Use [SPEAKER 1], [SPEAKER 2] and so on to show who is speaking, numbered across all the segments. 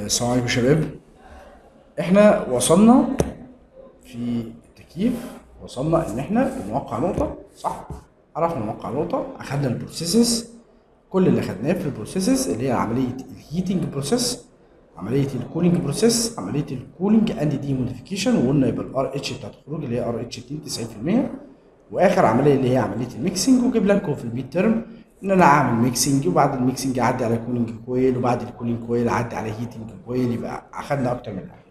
[SPEAKER 1] السلام عليكم يا شباب احنا وصلنا في التكييف وصلنا ان احنا بنوقع نقطة صح عرفنا نوقع نقطة اخدنا البروسيسز كل اللي خدناه في البروسيسز اللي هي عملية الهيتنج بروسيس عملية الكولينج بروسيس عملية الكولينج اند دي موديفيكيشن وقلنا يبقى الار اتش بتاعت الخروج اللي هي ار اتش 2 90% واخر عملية اللي هي عملية الميكسنج وجيب لكم في الميد ترم ان انا اعمل ميكسنج وبعد الميكسنج اعدي على كولينج كويل وبعد الكولينج كويل اعدي على هيتنج كويل يبقى اخدنا اكتر من حاجه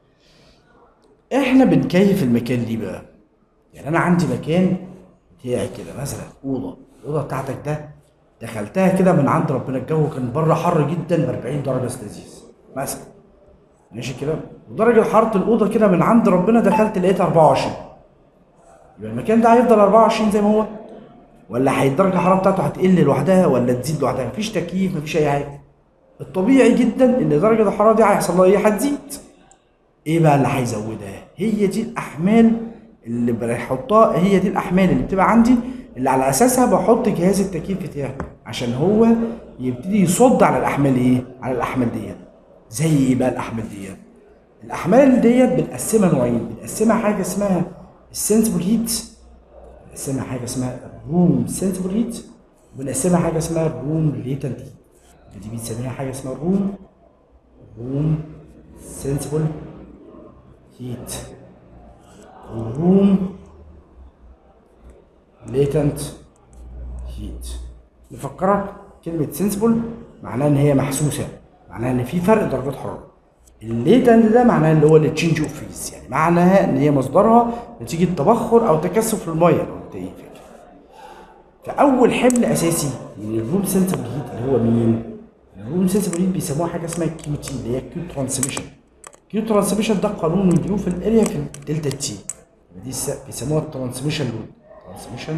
[SPEAKER 1] احنا بنكيف المكان ليه بقى يعني انا عندي مكان بتاعي كده مثلا اوضه الاوضه بتاعتك ده دخلتها كده من عند ربنا الجو كان بره حر جدا ب 40 درجه سلسيوس مثلا ماشي كده ودرجه حراره الاوضه كده من عند ربنا دخلت لقيتها 24 يبقى المكان ده هيفضل 24 زي ما هو ولا هي درجه الحراره بتاعته هتقل لوحدها ولا تزيد لوحدها مفيش تكييف مفيش اي حاجه الطبيعي جدا ان درجه الحراره دي هيحصل لها ايه هتزيد ايه بقى اللي هيزودها هي دي الاحمال اللي بحطها هي دي الاحمال اللي بتبقى عندي اللي على اساسها بحط جهاز التكييف بتاعي عشان هو يبتدي يصد على الاحمال ايه على الاحمال ديت زي ايه بقى الاحمال ديت الاحمال ديت بنقسمها نوعين بنقسمها حاجه اسمها السنسبل هيت بنقسمها حاجه اسمها الروم سنسبل هيت وبنقسمها حاجه اسمها الروم ليتنت هيت دي بنسميها حاجه اسمها الروم روم سنسبل هيت الروم ليتنت هيت نفكرك كلمة سنسبل معناها ان هي محسوسة معناها ان في فرق درجات حرارة الليتنت ده معناها اللي هو التشينج اوف فيز يعني معناها ان هي مصدرها نتيجة تبخر او تكثف للمية لو انت ايه فاكر فاول حمل اساسي من الروم سنسبل هيت اللي هو مين؟ الروم سنسبل هيت بيسموها حاجه اسمها كيو تي اللي هي كيو ترانسميشن كيو ترانسميشن ده قانون اليو في الاريا في الدلتا تي دي الس- بيسموها الترانسميشن لود ترانسميشن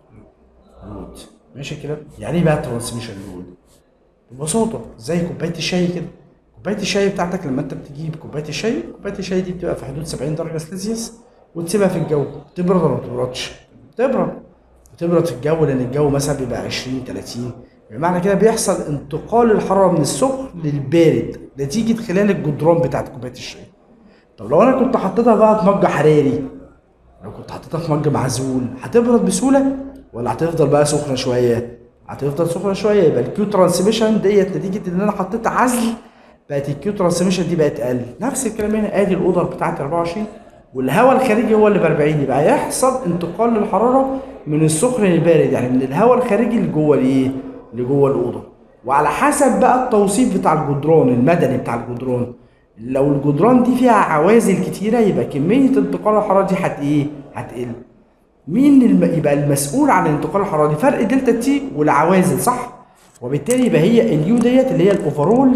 [SPEAKER 1] لود ماشي كده يعني ايه بقى ترانسميشن لود ببساطه زي كوبايه الشاي كده كوبايه الشاي بتاعتك لما انت بتجيب كوبايه الشاي كوبايه الشاي دي بتبقى في حدود 70 درجه سلسيوس وتسيبها في الجو تبرد ولا ما تبردش تبرد بتبرد في الجو لان الجو مثلا بيبقى 20 30 بمعنى كده بيحصل انتقال الحراره من السخن للبارد نتيجه خلال الجدران بتاعت كوبايه الشاي طب لو انا كنت حطيتها بقى في مج حراري لو كنت حطيتها في مج معزول هتبرد بسهوله ولا هتفضل بقى سخنه شويه هتفضل سخنه شويه يبقى الكيو ترانسميشن ديت نتيجه ان انا حطيت عزل بقت الكيو ترانسميشن دي بقت اقل نفس الكلام هنا ادي الاوضه بتاعتي 24 والهواء الخارجي هو اللي ب 40 يبقى يحصل انتقال للحراره من السخن للبارد يعني من الهواء الخارجي لجوه الايه؟ لجوه الاوضه وعلى حسب بقى التوصيف بتاع الجدران المدني بتاع الجدران لو الجدران دي فيها عوازل كتيره يبقى كميه انتقال الحراره دي هت ايه؟ هتقل مين الم... يبقى المسؤول عن انتقال الحراره دي فرق دلتا تي والعوازل صح وبالتالي يبقى هي اليو ديت اللي هي الاوفرول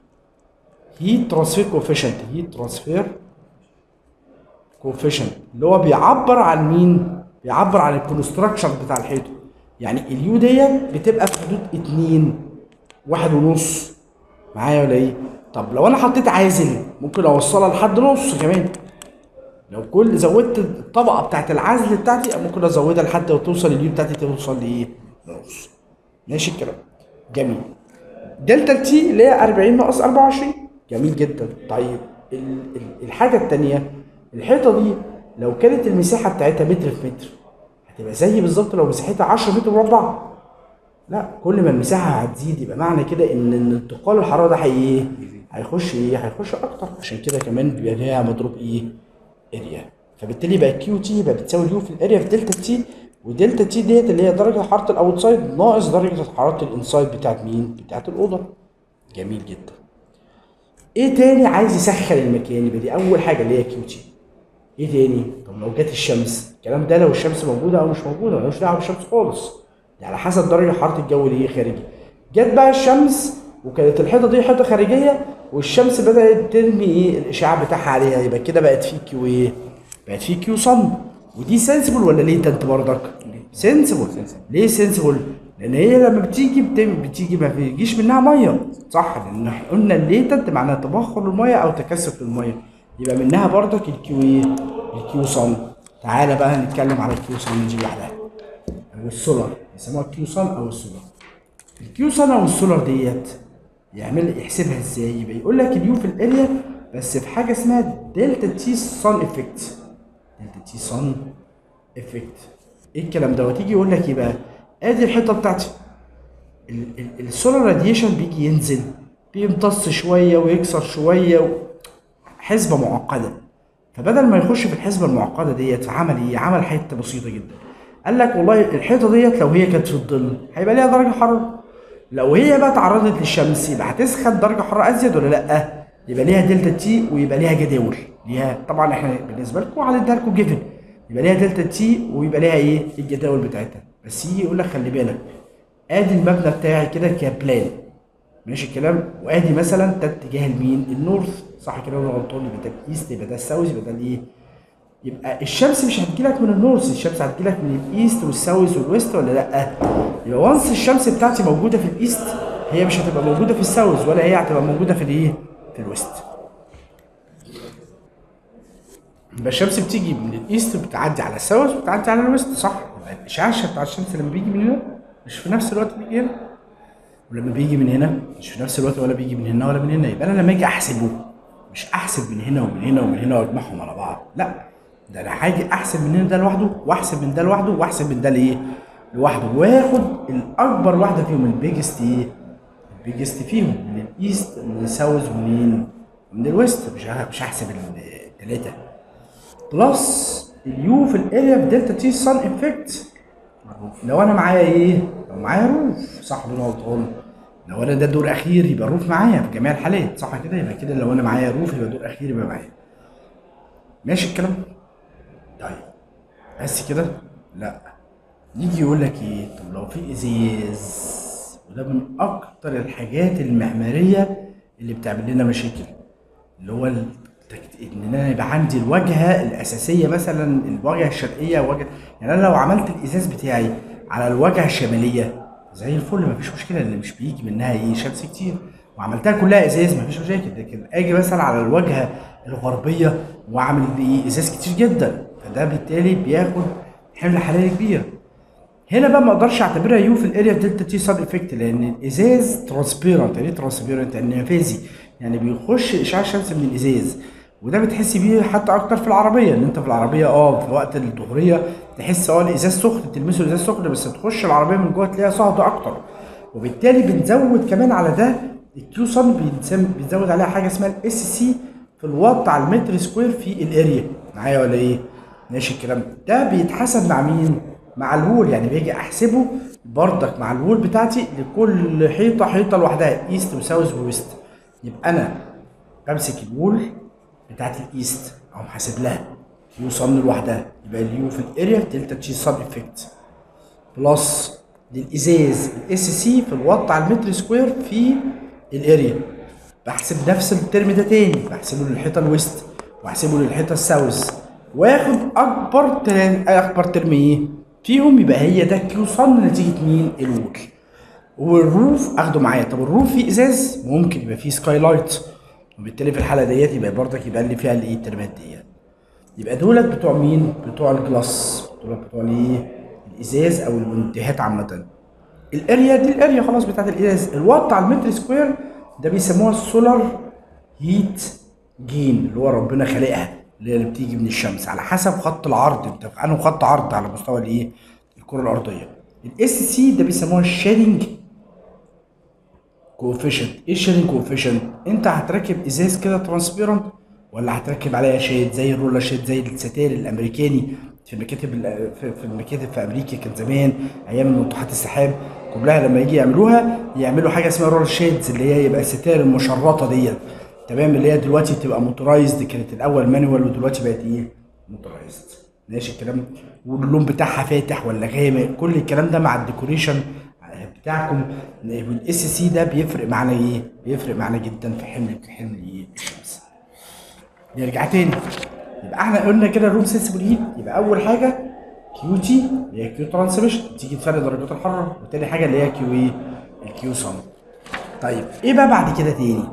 [SPEAKER 1] هيت ترانسفير كوفيشنت هيت ترانسفير كوفيشنت اللي هو بيعبر عن مين بيعبر عن الكونستراكشن بتاع الحيطه يعني اليو ديت بتبقى في حدود اتنين واحد ونص معايا ولا ايه طب لو انا حطيت عازل ممكن اوصلها لحد نص كمان لو كل زودت الطبقه بتاعت العزل بتاعتي ممكن ازودها لحد ما توصل اليو بتاعتي توصل لايه لنص ماشي الكلام جميل دلتا تي اللي هي 40 ناقص 24 جميل جدا طيب ال- ال- الحاجه الثانيه الحيطه دي لو كانت المساحه بتاعتها متر في متر هتبقى زي بالظبط لو مساحتها 10 متر مربع لا كل ما المساحه هتزيد يبقى معنى كده ان إن انتقال الحراره ده هي ايه هيخش ايه هيخش اكتر عشان كده كمان بيبقى ليها مضروب ايه اريا فبالتالي يبقى كيو تي يبقى بتساوي اليو في الاريا في دلتا تي ودلتا تي ديت اللي هي درجه حراره الاوتسايد ناقص درجه حراره الانسايد بتاعت مين بتاعت الاوضه جميل جدا ايه تاني عايز يسخن المكان يبقى دي اول حاجه اللي هي كيو تي ايه تاني طب لو جت الشمس الكلام ده لو الشمس موجوده او مش موجوده ملوش دعوه بالشمس خالص دي على حسب درجه حراره الجو اللي هي خارجي جت بقى الشمس وكانت الحيطه دي حيطه خارجيه والشمس بدات ترمي ايه الاشعاع بتاعها عليها يبقى كده بقت في كيو ايه بقت في كيو صن ودي سنسبل ولا ليتنت برضك سنسبل ليه سنسبل لان هي لما بتيجي بت- بتيجي ما بيجيش منها ميه صح لان إحنا قلنا الليتنت معناها تبخر الميه او تكثف الميه يبقى منها برضك الكيو ايه الكيو صن تعالى بقى نتكلم على الكيو صن دي لوحدها او السولار يسموها الكيو صن او السولار الكيو صن او السولار ديت يعمل يحسبها ازاي يبقى يقول لك اليو في الاريا بس في حاجه اسمها دلتا تي صن افكت دلتا تي صن افكت ايه الكلام ده وتيجي يقول لك يبقى ادي الحيطه بتاعتي السولار راديشن بيجي ينزل بيمتص شويه ويكسر شويه و... حسبه معقده فبدل ما يخش في الحسبه المعقده ديت عمل ايه عمل حته بسيطه جدا قال لك والله الحيطه ديت لو هي كانت في الظل هيبقى ليها درجه حراره لو هي بقى تعرضت للشمس يبقى هتسخن درجه حراره ازيد ولا لا يبقى ليها دلتا تي ويبقى ليها جداول ليها طبعا احنا بالنسبه لكم هنديها لكم جيفن يبقى ليها دلتا تي ويبقى ليها ايه الجداول بتاعتها بس يجي يقول لك خلي بالك ادي المبنى بتاعي كده كبلان ماشي الكلام وادي مثلا ده اتجاه المين النورث صح كده ولا غلطان يبقى ده الايست يبقى ده الساوث يبقى ده الايه يبقى الشمس مش هتجيلك من النورث الشمس هتجيلك من الايست والساوث والويست ولا لا يبقى وانس الشمس بتاعتي موجوده في الايست هي مش هتبقى موجوده في الساوث ولا هي هتبقى موجوده في الايه في الويست يبقى الشمس بتيجي من الايست بتعدي على الساوث وبتعدي على الويست صح يبقى الاشعاع بتاع الشمس لما بيجي من هنا مش في نفس الوقت بيجي هنا ولما بيجي من هنا مش في نفس الوقت ولا بيجي من هنا ولا من هنا يبقى انا لما اجي احسبه مش احسب من هنا ومن هنا ومن هنا واجمعهم على بعض لا ده انا هاجي احسب من هنا ده لوحده واحسب من ده لوحده واحسب من ده لايه لوحده واخد الاكبر واحده فيهم البيجست ايه البيجست فيهم من الايست من الساوث ومنين من الويست مش مش هحسب الثلاثه بلس اليو في الاريا في دلتا تي سان افكت لو انا معايا ايه لو معايا روف صح ولا غلطان لو انا ده دور اخير يبقى الروف معايا في جميع الحالات صح كده يبقى كده لو انا معايا روف يبقى دور اخير يبقى معايا ماشي الكلام طيب بس كده لا يجي يقول لك ايه طب لو في ازاز وده من اكتر الحاجات المعماريه اللي بتعمل لنا مشاكل اللي هو التكت... ان انا يبقى عندي الواجهه الاساسيه مثلا الواجهه الشرقيه واجهه يعني انا لو عملت الازاز بتاعي على الواجهه الشماليه زي الفل مفيش مشكله اللي مش بيجي منها ايه شمس كتير وعملتها كلها ازاز مفيش مشاكل لكن اجي مثلا على الواجهه الغربيه واعمل ايه ازاز كتير جدا فده بالتالي بياخد حمل حراري كبير هنا بقى ما اقدرش اعتبرها يو في الاريا دلتا تي سب افكت لان الازاز ترانسبيرنت يعني ايه ترانسبيرنت يعني نفاذي يعني بيخش اشعاع الشمس من الازاز وده بتحس بيه حتى اكتر في العربيه ان انت في العربيه اه في وقت الظهريه تحس اه الازاز سخن تلمسه الازاز سخن بس تخش العربيه من جوه تلاقيها صهد اكتر وبالتالي بنزود كمان على ده الكيو صن بنزود عليها حاجه اسمها الاس سي في الوات على المتر سكوير في الاريا معايا ولا ايه؟ ماشي الكلام ده بيتحسب مع مين؟ مع الوول يعني باجي احسبه بردك مع الوول بتاعتي لكل حيطه حيطه لوحدها ايست وساوث وويست يبقى انا بمسك الوول بتاعت الايست او محاسب لها كيو صن لوحدها يبقى اليو في الاريا دلتا تشي صن افكت بلس للازاز الاس سي في الوات على المتر سكوير في الاريا بحسب نفس الترم ده تاني بحسبه للحيطه الويست واحسبه للحيطه الساوث واخد اكبر ترم اكبر ترم ايه فيهم يبقى هي ده كيو صن نتيجه مين الوول والروف اخده معايا طب الروف فيه ازاز ممكن يبقى فيه سكاي لايت وبالتالي في الحاله ديت يبقى برضك يبقى اللي فيها الايه الترمات ديت يبقى دولت بتوع مين بتوع الجلاس دولت بتوع الايه الازاز او المنتهيات عامه الاريا دي الاريا خلاص بتاعت الازاز الوات على المتر سكوير ده بيسموها السولار هيت جين اللي هو ربنا خالقها اللي هي اللي بتيجي من الشمس على حسب خط العرض انت في انه خط عرض على مستوى الايه الكره الارضيه الاس سي ده بيسموها الشيدنج كوفيشنت ايه الشيدنج كوفيشنت انت هتركب ازاز كده ترانسبيرنت ولا هتركب عليها شيد زي الرولر شيد زي الستاير الامريكاني في المكاتب في المكاتب في امريكا كان زمان ايام المنطقات السحاب كلها لما يجي يعملوها يعملوا حاجه اسمها رولر شيدز اللي هي يبقى الستاير المشرطه ديت تمام اللي هي دلوقتي بتبقى موتورايزد كانت الاول مانوال ودلوقتي بقت ايه موتورايزد ماشي الكلام واللون بتاعها فاتح ولا غامق كل الكلام ده مع الديكوريشن بتاعكم والاس سي ده بيفرق معانا ايه بيفرق معانا جدا في حمل حمل ايه الشمس نرجع تاني يبقى احنا قلنا كده الروم سنسبل هيت يبقى اول حاجه كيو تي اللي هي كيو ترانسميشن بتيجي تفرق درجات الحراره وتاني حاجه اللي هي كيو ايه الكيو صن طيب ايه بقى بعد كده تاني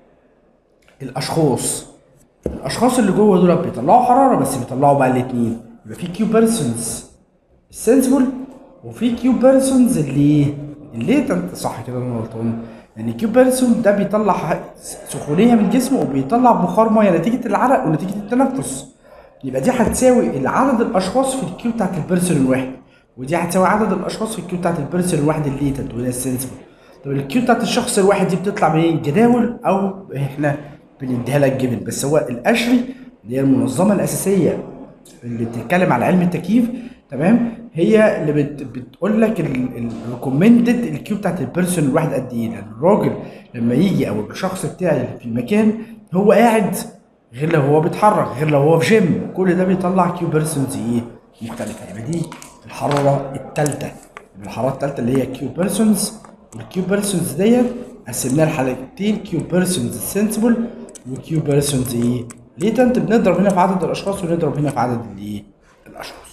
[SPEAKER 1] الاشخاص الاشخاص اللي جوه دول بيطلعوا حراره بس بيطلعوا بقى الاثنين يبقى في كيو بيرسونز السنسبل وفي كيو بيرسونز اللي الليتنت صح كده انا غلطان لان الكيو بيرسون ده بيطلع سخونيه من جسمه وبيطلع بخار ميه نتيجه العرق ونتيجه التنفس يبقى دي هتساوي عدد الاشخاص في الكيو بتاعت البيرسون الواحد ودي هتساوي عدد الاشخاص في الكيو بتاعت البيرسون الواحد الليتنت وده السنسبل طب الكيو بتاعت الشخص الواحد دي بتطلع منين جداول او احنا بنديها لك جبن بس هو الاشري اللي هي المنظمه الاساسيه اللي بتتكلم على علم التكييف تمام هي اللي بت بتقول لك الريكومندد الكيو بتاعت البيرسون الواحد قد ايه لان الراجل لما يجي او الشخص بتاعي اللي في المكان هو قاعد غير لو هو بيتحرك غير لو هو في جيم كل ده بيطلع كيو بيرسونز ايه مختلفه يبقى دي الحراره الثالثه الحراره الثالثه اللي هي كيو بيرسونز والكيو بيرسونز ديت قسمناها لحلقتين كيو بيرسونز سنسبل وكيو بيرسونز ايه ليتنت بنضرب هنا في عدد الاشخاص ونضرب هنا في عدد الايه الاشخاص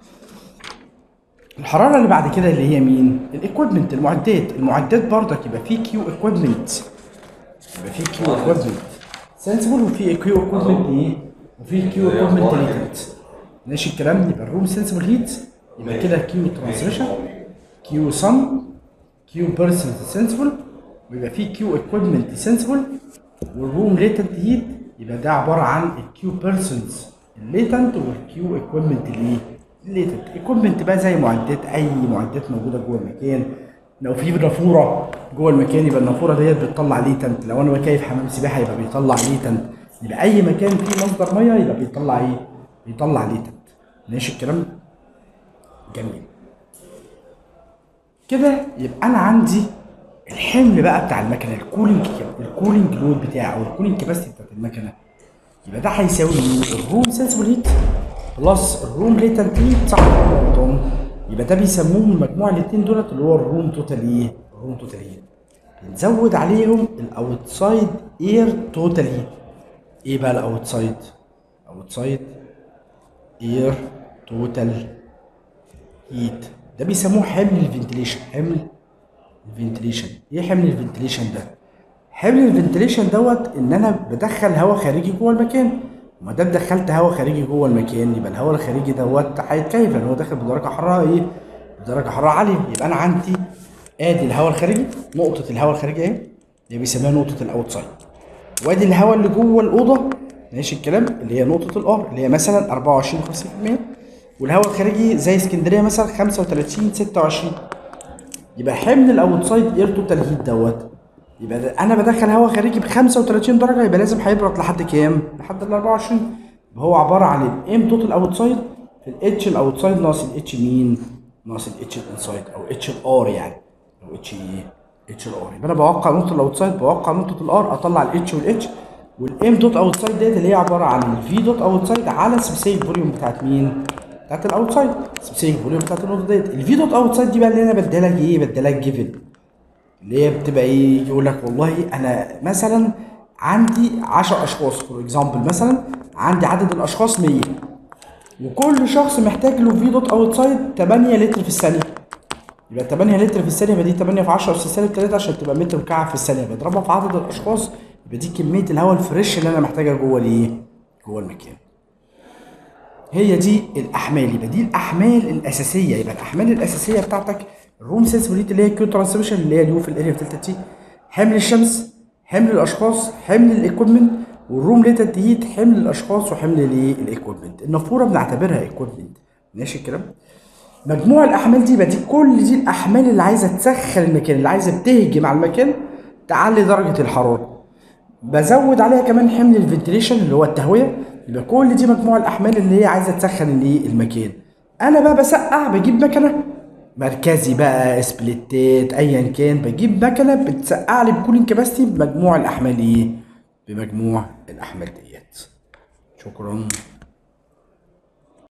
[SPEAKER 1] الحراره اللي بعد كده اللي هي مين الاكويبمنت المعدات المعدات برضك يبقى في كيو اكويبمنت يبقى في كيو اكويبمنت سنسبل وفي كيو اكويبمنت ايه وفي كيو اكويبمنت ليتنت ماشي الكلام يبقى الروم سنسبل هيت يبقى كده كيو ترانسميشن كيو سن كيو بيرسونز سنسبل ويبقى في كيو اكويبمنت سنسبل والروم ليتنت هيت يبقى ده عباره عن الكيو بيرسونز الليتنت والكيو اكويبمنت الايه الليتنت اكويبمنت بقى زي معدات اي معدات موجوده جوه المكان لو في نافوره جوه المكان يبقى النافوره ديت بتطلع ليتنت لو انا بكيف حمام سباحه يبقى بيطلع ليتنت يبقى اي مكان فيه مصدر ميه يبقى بيطلع ايه بيطلع ليتنت ماشي الكلام جميل كده يبقى انا عندي الحمل بقى بتاع المكنه الكولينج الكولينج لود بتاعي او الكولينج كاباسيتي بتاعت المكنه يبقى ده هيساوي الروم سنسبل هيت بلس الروم ليتنت هيت صح ولا غلطان يبقى ده بيسموهم المجموع الاثنين دولت اللي هو الروم توتال ايه؟ الروم توتال هيت نزود عليهم الاوتسايد اير توتال هيت ايه بقى الاوتسايد؟ اوتسايد اير توتال هيت ده بيسموه حمل الفنتليشن حمل الفنتليشن ايه حمل الفنتليشن ده حمل الفنتليشن دوت ان انا بدخل هواء خارجي جوه المكان وما دام دخلت هواء خارجي جوه المكان يبقى الهواء الخارجي دوت هيتكيف لان هو داخل بدرجه حراره ايه بدرجه حراره عاليه يبقى انا عندي ادي الهواء الخارجي نقطه الهواء الخارجي اهي اللي بيسموها نقطه الاوتسايد وادي الهواء اللي جوه الاوضه ماشي الكلام اللي هي نقطه الار اللي هي مثلا 24 50% والهواء الخارجي زي اسكندريه مثلا 35 26 يبقى حمل الاوتسايد اير توتال هيت دوت يبقى ده انا بدخل هواء خارجي ب 35 درجه يبقى لازم هيبرد لحد كام؟ لحد ال 24 يبقى هو عباره عن الام توتال اوتسايد في الاتش الاوتسايد ناقص الاتش مين؟ ناقص الاتش الانسايد او اتش الار يعني او اتش ايه؟ اتش الار يبقى انا بوقع نقطه الاوتسايد بوقع نقطه الار اطلع الاتش والاتش والام دوت اوتسايد ديت اللي هي عباره عن الفي دوت اوتسايد على سبيسيفيك فوليوم بتاعت مين؟ بتاعت الاوتسايد سبيسيفيك فوليوم بتاعت النقطه ديت الفي دوت اوتسايد دي بقى اللي انا بديها لك ايه؟ بديها لك جيفن اللي هي بتبقى ايه؟ يقول لك والله انا مثلا عندي 10 اشخاص فور اكزامبل مثلا عندي عدد الاشخاص 100 وكل شخص محتاج له في دوت اوتسايد 8 لتر في الثانيه يبقى 8 لتر في الثانيه يبقى دي 8 في 10 اس سالب 3 عشان تبقى متر مكعب في الثانيه بضربها في عدد الاشخاص يبقى دي كميه الهواء الفريش اللي انا محتاجها جوه الايه؟ جوه المكان. هي دي الاحمال يبقى دي الاحمال الاساسيه يبقى الاحمال الاساسيه بتاعتك الروم سنسبيليتي اللي هي كيو ترانسميشن اللي هي اليو في الاريا في تي حمل الشمس حمل الاشخاص حمل الايكويبمنت والروم ليتنت هيت حمل الاشخاص وحمل الايه؟ الايكويبمنت النافوره بنعتبرها ايكويبمنت ماشي الكلام؟ مجموع الاحمال دي يبقى دي كل دي الاحمال اللي عايزه تسخن المكان اللي عايزه بتهجم على المكان تعلي درجه الحراره بزود عليها كمان حمل الفنتليشن اللي هو التهويه يبقى كل دي مجموع الاحمال اللي هي عايزه تسخن الايه المكان انا بقى بسقع بجيب مكنه مركزي بقى سبليتات ايا كان بجيب مكنه بتسقع لي بكولينج كاباسيتي بمجموع الاحمال ايه بمجموع الاحمال ديت شكرا